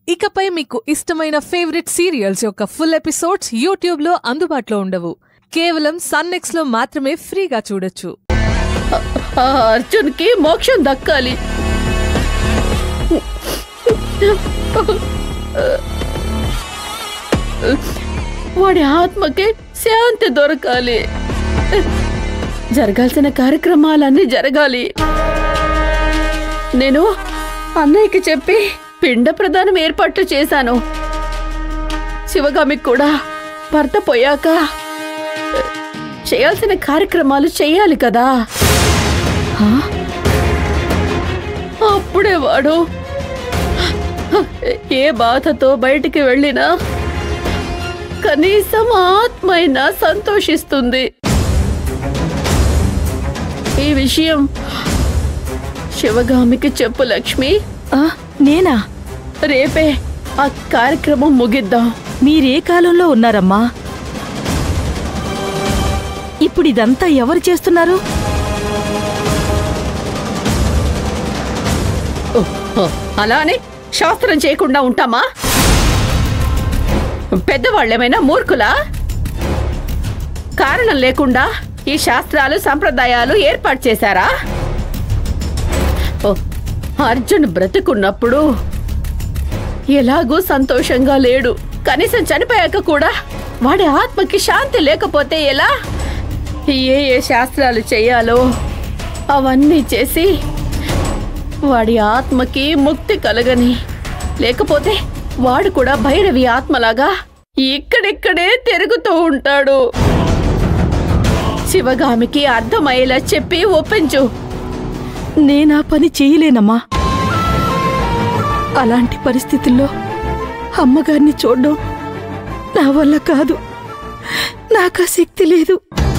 ఇకపై మీకు ఇష్టమైన ఫేవరెట్ సీరియల్స్ యొక్క ఫుల్ ఎపిసోడ్స్ యూట్యూబ్లో అందుబాటులో ఉండవు కేవలం సన్నెక్స్ లో మాత్రమే ఫ్రీగా చూడొచ్చు ఆ అర్జున్కి మోక్షం దక్కాలి వాడి ఆత్మకి శాంతి దొరకాలి జరగాల్సిన కార్యక్రమాలన్నీ జరగాలి నేను అన్నయ్యకి చెప్పి పిండ ప్రదానం ఏర్పాట్లు చేశాను శివగామికి కూడా భర్త పోయాక చేయాల్సిన కార్యక్రమాలు చేయాలి కదా హా? అప్పుడే వాడు ఏ బాధతో బయటికి వెళ్ళినా కనీసం ఆత్మైనా సంతోషిస్తుంది ఈ విషయం శివగామికి చెప్పు లక్ష్మి ఆ, నేనా రేపే ఆ కార్యక్రమం ముగిద్దాం మీరే కాలంలో ఉన్నారమ్మా ఇప్పుడు ఇదంతా ఎవరు చేస్తున్నారు ఓ, ఓ, అలానే శాస్త్రం చేయకుండా ఉంటామా పెద్దవాళ్ళేమైనా మూర్ఖులా కారణం లేకుండా ఈ శాస్త్రాలు సంప్రదాయాలు ఏర్పాటు చేశారా ఓ, అర్జున్ బ్రతుకున్నప్పుడు ఎలాగూ సంతోషంగా లేడు కనీసం చనిపోయాక కూడా వాడి ఆత్మకి శాంతి లేకపోతే ఎలా ఏ ఏ శాస్త్రాలు చేయాలో అవన్నీ చేసి వాడి ఆత్మకి ముక్తి కలగని లేకపోతే వాడు కూడా భైరవి ఆత్మలాగా ఇక్కడిక్కడే తిరుగుతూ ఉంటాడు శివగామికి అర్థమయ్యేలా చెప్పి ఒప్పించు నేనా పని చేయలేనమ్మా అలాంటి పరిస్థితుల్లో అమ్మగారిని చూడడం నా వల్ల కాదు నాకు ఆ శక్తి లేదు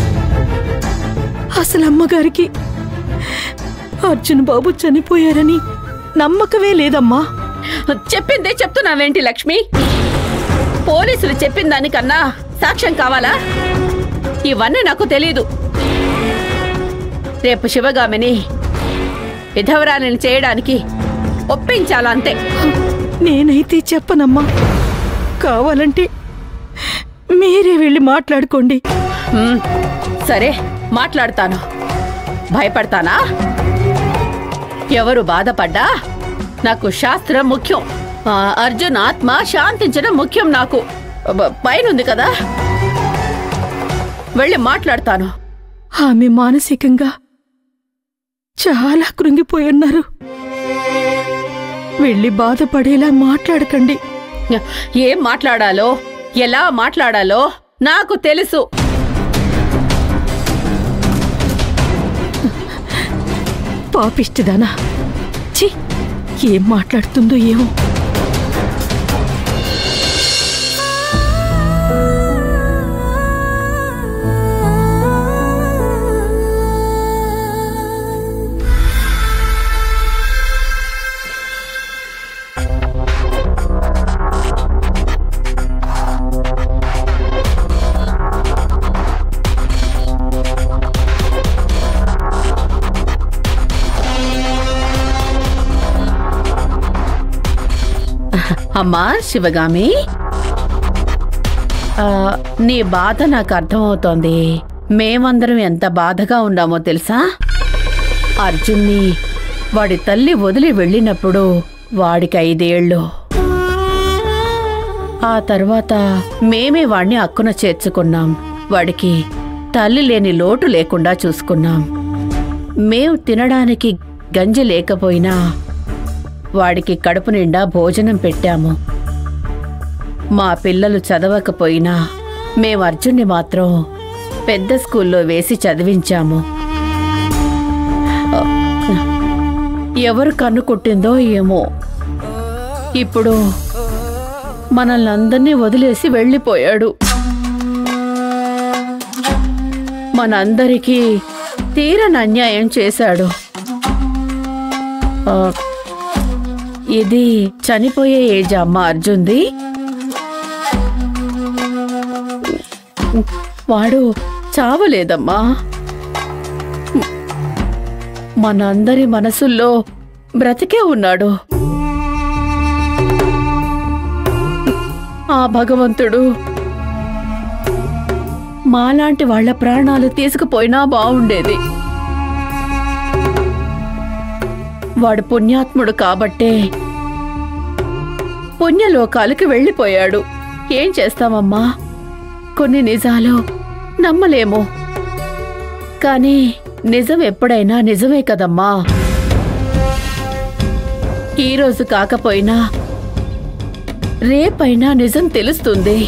అసలు అమ్మగారికి అర్జున్ బాబు చనిపోయారని నమ్మకమే లేదమ్మా చెప్పిందే చెప్తున్నావేంటి లక్ష్మి పోలీసులు చెప్పిన దానికన్నా సాక్ష్యం కావాలా ఇవన్నీ నాకు తెలీదు రేపు శివగామిని విధవరాలిని చేయడానికి ఒప్పించాలంతే నేనైతే చెప్పనమ్మా కావాలంటే మీరే వెళ్ళి మాట్లాడుకోండి హ్మ్, సరే మాట్లాడతాను భయపడతానా ఎవరు బాధపడ్డా నాకు శాస్త్రం ముఖ్యం ఆ, అర్జున్ ఆత్మ శాంతించడం ముఖ్యం నాకు బ- పైనుంది కదా వెళ్ళి మాట్లాడతాను ఆమె మానసికంగా చాలా కృంగిపోయి ఉన్నారు వెళ్ళి బాధపడేలా మాట్లాడకండి ఏం మాట్లాడాలో ఎలా మాట్లాడాలో నాకు తెలుసు పాపిష్టిదానా ఛీ ఏం మాట్లాడుతుందో ఏమో అమ్మా శివగామి ఆ, నీ బాధ నాకు అర్థమవుతోంది మేమందరం ఎంత బాధగా ఉన్నామో తెలుసా అర్జున్ని వాడి తల్లి వదిలి వెళ్ళినప్పుడు వాడికి ఐదేళ్ళు ఆ తర్వాత మేమే వాణ్ణి అక్కున చేర్చుకున్నాం వాడికి తల్లి లేని లోటు లేకుండా చూసుకున్నాం మేం తినడానికి గంజి లేకపోయినా వాడికి కడుపు నిండా భోజనం పెట్టాము మా పిల్లలు చదవకపోయినా మేం అర్జున్ని మాత్రం పెద్ద స్కూల్లో వేసి చదివించాము ఎవరు కన్ను కొట్టిందో ఏమో ఇప్పుడు మనల్ని అందరినీ వదిలేసి వెళ్ళిపోయాడు మనందరికీ తీరని అన్యాయం చేశాడు ఆ, ఇది చనిపోయే ఏజ్ అమ్మ అర్జున్ది వాడు చావలేదమ్మా మనందరి మనసుల్లో బ్రతికే ఉన్నాడు భగవంతుడు మాలాంటి వాళ్ళ ప్రాణాలు తీసుకుపోయినా బావుండేది వాడు పుణ్యాత్ముడు కాబట్టే పుణ్యలోకాలకి వెళ్ళిపోయాడు ఏం చేస్తామమ్మా కొన్ని నిజాలు నమ్మలేము కానీ నిజం ఎప్పుడైనా నిజమే కదమ్మా ఈరోజు కాకపోయినా రేపైనా నిజం తెలుస్తుంది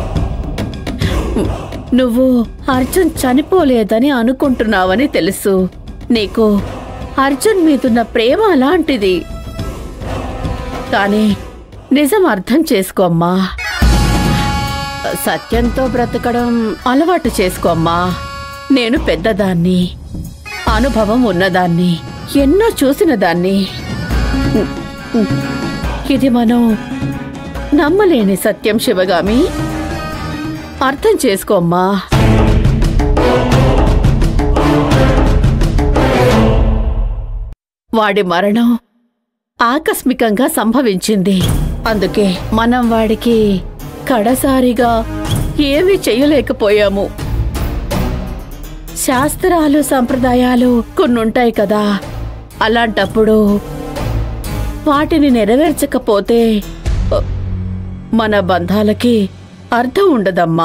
నువ్వు అర్జున్ చనిపోలేదని అనుకుంటున్నావని తెలుసు నీకు అర్జున్ మీదున్న ప్రేమ అలాంటిది కానీ నిజం అర్థం చేసుకోమ్మా సత్యంతో బ్రతకడం అలవాటు చేసుకోమ్మా నేను పెద్దదాన్ని అనుభవం ఉన్నదాన్ని ఎన్నో చూసిన దాన్ని ఇది మనం నమ్మలేని సత్యం శివగామి అర్థం చేసుకోమ్మా వాడి మరణం ఆకస్మికంగా సంభవించింది అందుకే మనం వాడికి కడసారిగా ఏమీ చెయ్యలేకపోయాము శాస్త్రాలు సంప్రదాయాలు కొన్నుంటాయి కదా అలాంటప్పుడు వాటిని నెరవేర్చకపోతే అ, మన బంధాలకి అర్థం ఉండదమ్మా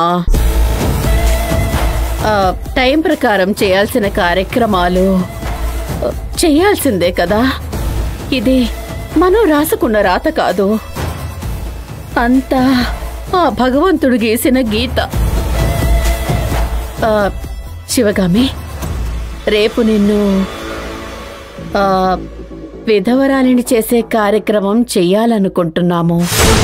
ఆ, టైం ప్రకారం చేయాల్సిన కార్యక్రమాలు ఆ, చేయాల్సిందే కదా ఇది మనం రాసుకున్న రాత కాదు అంతా ఆ భగవంతుడు గీసిన గీత ఆ, శివగామి రేపు నిన్ను ఆ, విధవరాలిని చేసే కార్యక్రమం చెయ్యాలనుకుంటున్నాము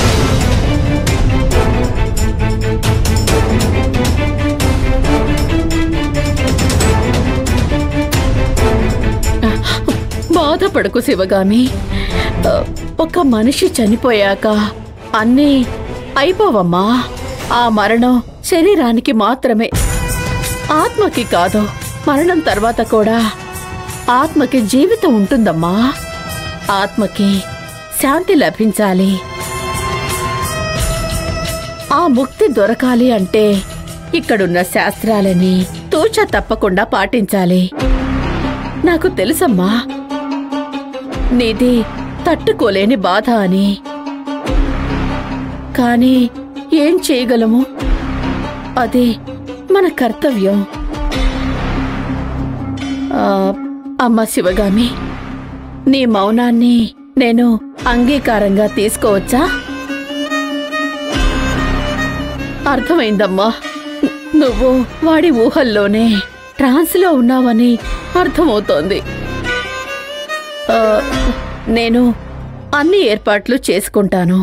బాధపడకు శివగామి ఆ, ఒక మనిషి చనిపోయాక అన్నీ అయిపోవమ్మా ఆ మరణం శరీరానికి మాత్రమే ఆత్మకి కాదు మరణం తర్వాత కూడా ఆత్మకి జీవితం ఉంటుందమ్మా ఆత్మకి శాంతి లభించాలి ఆ ముక్తి దొరకాలి అంటే ఇక్కడున్న శాస్త్రాలని తూచ తప్పకుండా పాటించాలి నాకు తెలుసమ్మా నీది తట్టుకోలేని బాధ అని కానీ ఏం చేయగలము అది మన కర్తవ్యం ఆ, అమ్మ శివగామి నీ మౌనాన్ని నేను అంగీకారంగా తీసుకోవచ్చా అర్థమైందమ్మా నువ్వు వాడి ఊహల్లోనే ట్రాన్స్లో ఉన్నావని అర్థమవుతోంది ఆ, నేను అన్ని ఏర్పాట్లు చేసుకుంటాను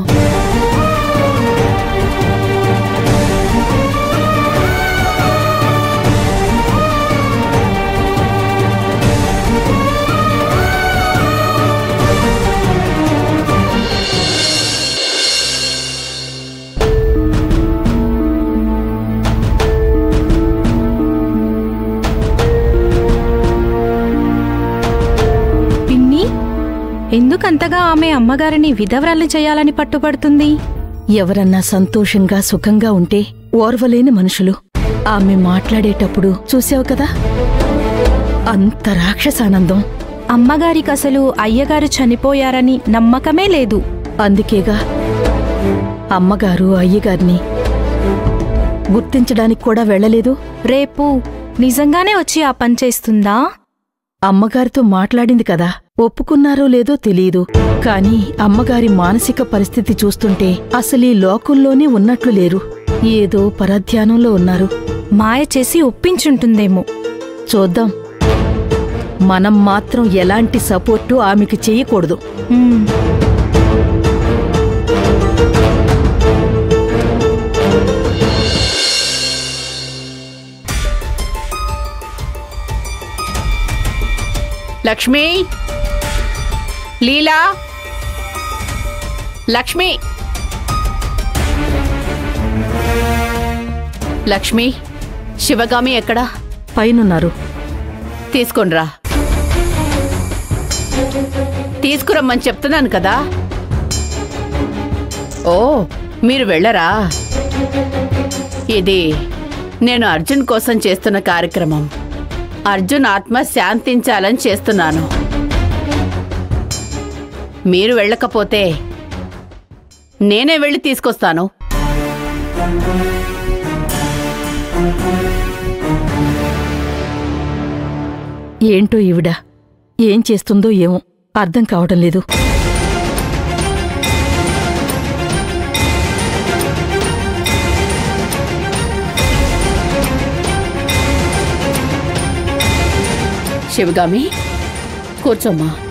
పిన్ని ఎందుకంతగా ఆమె అమ్మగారిని విధవరాల్ని చేయాలని పట్టుపడుతుంది ఎవరన్నా సంతోషంగా సుఖంగా ఉంటే ఓర్వలేని మనుషులు ఆమె మాట్లాడేటప్పుడు చూసావు కదా అంత రాక్షసానందం అమ్మగారికి అసలు అయ్యగారు చనిపోయారని నమ్మకమే లేదు అందుకేగా అమ్మగారు అయ్యగారిని గుర్తించడానికి కూడా వెళ్ళలేదు రేపు నిజంగానే వచ్చి ఆ పని చేస్తుందా అమ్మగారితో మాట్లాడింది కదా ఒప్పుకున్నారో లేదో తెలియదు కాని అమ్మగారి మానసిక పరిస్థితి చూస్తుంటే అసలీ లోకంలోనే ఉన్నట్లు లేరు ఏదో పరధ్యానంలో ఉన్నారు మాయ చేసి ఒప్పించుంటుందేమో చూద్దాం మనం మాత్రం ఎలాంటి సపోర్టు ఆమెకి చెయ్యకూడదు ఉమ్, లక్ష్మి లీలా లక్ష్మి లక్ష్మి శివగామి ఎక్కడా పైనున్నారు తీసుకొనిరా తీసుకురమ్మని చెప్తున్నాను కదా ఓ మీరు వెళ్ళరా ఇది నేను అర్జున్ కోసం చేస్తున్న కార్యక్రమం అర్జున్ ఆత్మ శాంతించాలని చేస్తున్నాను మీరు వెళ్ళకపోతే నేనే వెళ్ళి తీసుకొస్తాను ఏంటో ఈవిడ ఏం చేస్తుందో ఏమో అర్థం కావడం లేదు శివగామి కూర్చోమ్మా